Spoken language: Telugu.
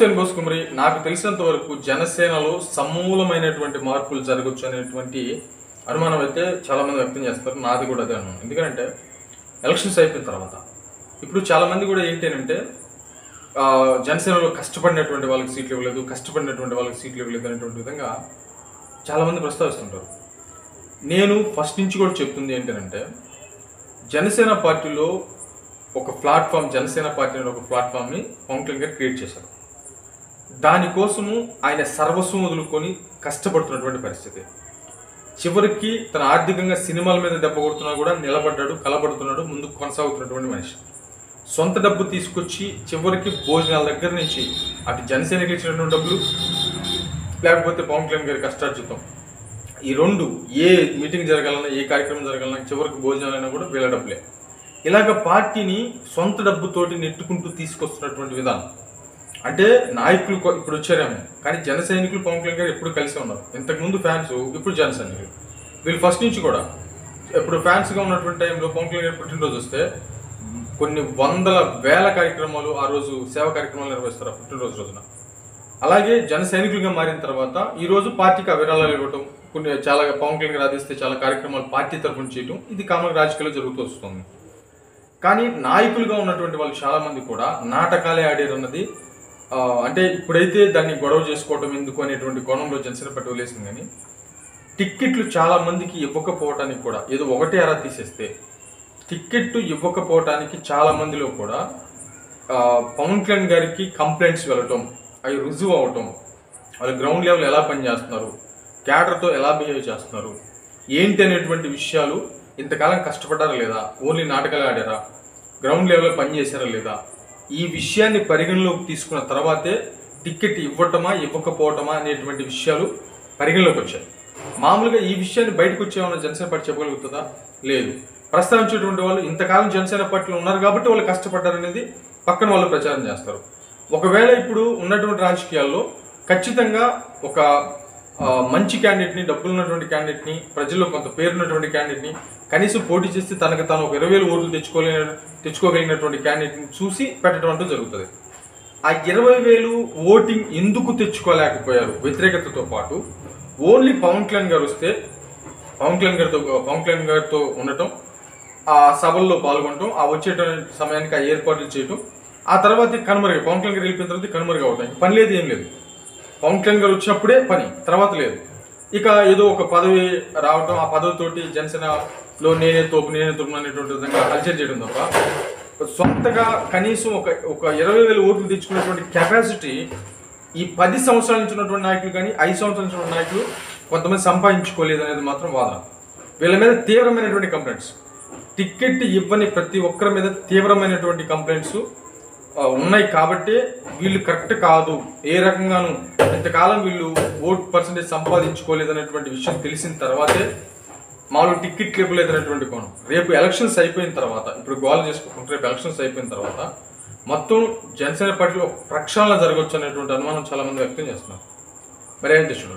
నమస్తే అండి బోస్ కుమరి నాకు తెలిసినంత వరకు జనసేనలో సమూలమైనటువంటి మార్పులు జరగచ్చు అనేటువంటి అనుమానం అయితే చాలా మంది వ్యక్తం చేస్తారు నాది కూడా అదే అనుమానం ఎందుకంటే ఎలక్షన్స్ అయిపోయిన తర్వాత ఇప్పుడు చాలా మంది కూడా ఏంటి అంటే ఆ, జనసేనలో కష్టపడినటువంటి వాళ్ళకి సీట్లు ఇవ్వలేదు కష్టపడినటువంటి వాళ్ళకి సీట్లు ఇవ్వలేదు అనేటువంటి విధంగా చాలా మంది ప్రస్తావిస్తుంటారు నేను ఫస్ట్ నుంచి కూడా చెప్తుంది ఏంటంటే జనసేన పార్టీలో ఒక ప్లాట్ఫామ్ జనసేన పార్టీ అనే ఒక ప్లాట్ఫామ్ని పవన్ కళ్యాణ్ గారు క్రియేట్ చేశారు దానికోసము ఆయన సర్వస్వం వదులుకొని కష్టపడుతున్నటువంటి పరిస్థితి చివరికి తన ఆర్థికంగా సినిమాల మీద దెబ్బ కొడుతున్నా కూడా నిలబడ్డాడు కలబడుతున్నాడు ముందుకు కొనసాగుతున్నటువంటి మనిషి సొంత డబ్బు తీసుకొచ్చి చివరికి భోజనాల దగ్గర నుంచి అటు జనసేనకి ఇచ్చినటువంటి డబ్బులు లేకపోతే పవన్ కళ్యాణ్ గారి కష్టార్జితం ఈ రెండు ఏ మీటింగ్ జరగాలన్నా ఏ కార్యక్రమం జరగాలన్నా చివరికి భోజనాలైనా కూడా వీళ్ళ డబ్బులే ఇలాగ పార్టీని సొంత డబ్బుతోటి నెట్టుకుంటూ తీసుకొస్తున్నటువంటి విధానం అంటే నాయకులు కొ- ఇప్పుడు వచ్చారేమో కానీ జన సైనికులు పవన్ కళ్యాణ్ గారు ఎప్పుడు కలిసి ఉన్నారు ఇంతకుముందు ఫ్యాన్స్ ఇప్పుడు జన సైనికులు వీళ్ళు ఫస్ట్ నుంచి కూడా ఇప్పుడు ఫ్యాన్స్గా ఉన్నటువంటి టైంలో పవన్ కళ్యాణ్ గారి పుట్టినరోజు వస్తే కొన్ని వందల వేల కార్యక్రమాలు ఆ రోజు సేవా కార్యక్రమాలు నిర్వహిస్తారు ఆ పుట్టినరోజు రోజున అలాగే జన సైనికులుగా మారిన తర్వాత ఈ రోజు పార్టీకి విరాళాలు ఇవ్వటం కొన్ని చాలా పవన్ కళ్యాణ్ గారు ఆదిస్తే చాలా కార్యక్రమాలు పార్టీ తరఫున చేయటం ఇది కామన్ రాజకీయాల్లో జరుగుతూ వస్తుంది కానీ నాయకులుగా ఉన్నటువంటి వాళ్ళు చాలా మంది కూడా నాటకాలే ఆడారు అన్నది ఆ, అంటే ఇప్పుడైతే దాన్ని గొడవ చేసుకోవటం ఎందుకు అనేటువంటి కోణంలో జనసేన పట్టి వదిలేసింది కానీ టిక్కెట్లు చాలా మందికి ఇవ్వకపోవటానికి కూడా ఏదో ఒకటే అరా తీసేస్తే టిక్కెట్ ఇవ్వకపోవటానికి చాలా మందిలో కూడా ఆ, పవన్ కళ్యాణ్ గారికి కంప్లైంట్స్ వెళ్ళటం అవి రుజువు అవటం వాళ్ళు గ్రౌండ్ లెవెల్ ఎలా పనిచేస్తున్నారు క్యాడర్తో ఎలా బిహేవ్ చేస్తున్నారు ఏంటి అనేటువంటి విషయాలు ఇంతకాలం కష్టపడ్డారా లేదా ఓన్లీ నాటకాలు ఆడారా గ్రౌండ్ లెవెల్లో పని చేశారా లేదా ఈ విషయాన్ని పరిగణలోకి తీసుకున్న తర్వాతే టికెట్ ఇవ్వటమా ఇవ్వకపోవటమా అనేటువంటి విషయాలు పరిగణలోకి వచ్చాయి మామూలుగా ఈ విషయాన్ని బయటకు వచ్చేమన్నా జనసేన పార్టీ చెప్పగలుగుతుందా లేదు ప్రస్తావించేటువంటి వాళ్ళు ఇంతకాలం జనసేన పార్టీలో ఉన్నారు కాబట్టి వాళ్ళు కష్టపడ్డారనేది పక్కన వాళ్ళు ప్రచారం చేస్తారు ఒకవేళ ఇప్పుడు ఉన్నటువంటి రాజకీయాల్లో ఖచ్చితంగా ఒక ఆ, మంచి క్యాండిడేట్ని డబ్బులు ఉన్నటువంటి క్యాండిడేట్ని ప్రజల్లో కొంత పేరున్నటువంటి క్యాండిడేట్ని కనీసం పోటీ చేస్తే తనకు తాను ఒక ఇరవై వేలు ఓట్లు తెచ్చుకోలే తెచ్చుకోగలిగినటువంటి క్యాండిడేట్ని చూసి పెట్టడం అంటూ జరుగుతుంది ఆ ఇరవై వేలు ఓటింగ్ ఎందుకు తెచ్చుకోలేకపోయారు వ్యతిరేకతతో పాటు ఓన్లీ పవన్ కళ్యాణ్ గారు వస్తే పవన్ కళ్యాణ్ గారితో పవన్ కళ్యాణ్ గారితో ఉండటం ఆ సభల్లో పాల్గొనటం ఆ వచ్చే సమయానికి ఆ ఏర్పాట్లు చేయటం ఆ తర్వాత కనుమరుగు పవన్ కళ్యాణ్ గారు వెళ్ళిపోయిన తర్వాత కనుమరుగు అవటం ఇంక పని లేదు ఏం లేదు పవన్ కళ్యాణ్ గారు వచ్చినప్పుడే పని తర్వాత లేదు ఇక ఏదో ఒక పదవి రావటం ఆ పదవితోటి జనసేనలో నేనే తోపు నేనే తోపు అనేటువంటి విధంగా హల్చల్ చేయడం తప్ప సొంతగా కనీసం ఒక ఒక ఇరవై వేల ఓట్లు తెచ్చుకున్నటువంటి కెపాసిటీ ఈ పది సంవత్సరాల నుంచి ఉన్నటువంటి నాయకులు కానీ ఐదు సంవత్సరాల నుంచి ఉన్న నాయకులు కొంతమంది సంపాదించుకోలేదు అనేది మాత్రం వాదన వీళ్ళ మీద తీవ్రమైనటువంటి కంప్లైంట్స్ టికెట్ ఇవ్వని ప్రతి ఒక్కరి మీద తీవ్రమైనటువంటి కంప్లైంట్స్ ఆ, ఉన్నాయి కాబట్టి వీళ్ళు కరెక్ట్ కాదు ఏ రకంగానూ ఇంతకాలం వీళ్ళు ఓట్ పర్సంటేజ్ సంపాదించుకోలేదు అనేటువంటి విషయం తెలిసిన తర్వాతే మామూలు టికెట్లు ఇవ్వలేదు అనేటువంటి కోణం రేపు ఎలక్షన్స్ అయిపోయిన తర్వాత ఇప్పుడు గోల్ చేసుకోకుంటే రేపు ఎలక్షన్స్ అయిపోయిన తర్వాత మొత్తం జనసేన పార్టీలో ఒక ప్రక్షాళన జరగవచ్చు అనేటువంటి అనుమానం చాలా మంది వ్యక్తం చేస్తున్నారు మరి ఏం చూడండి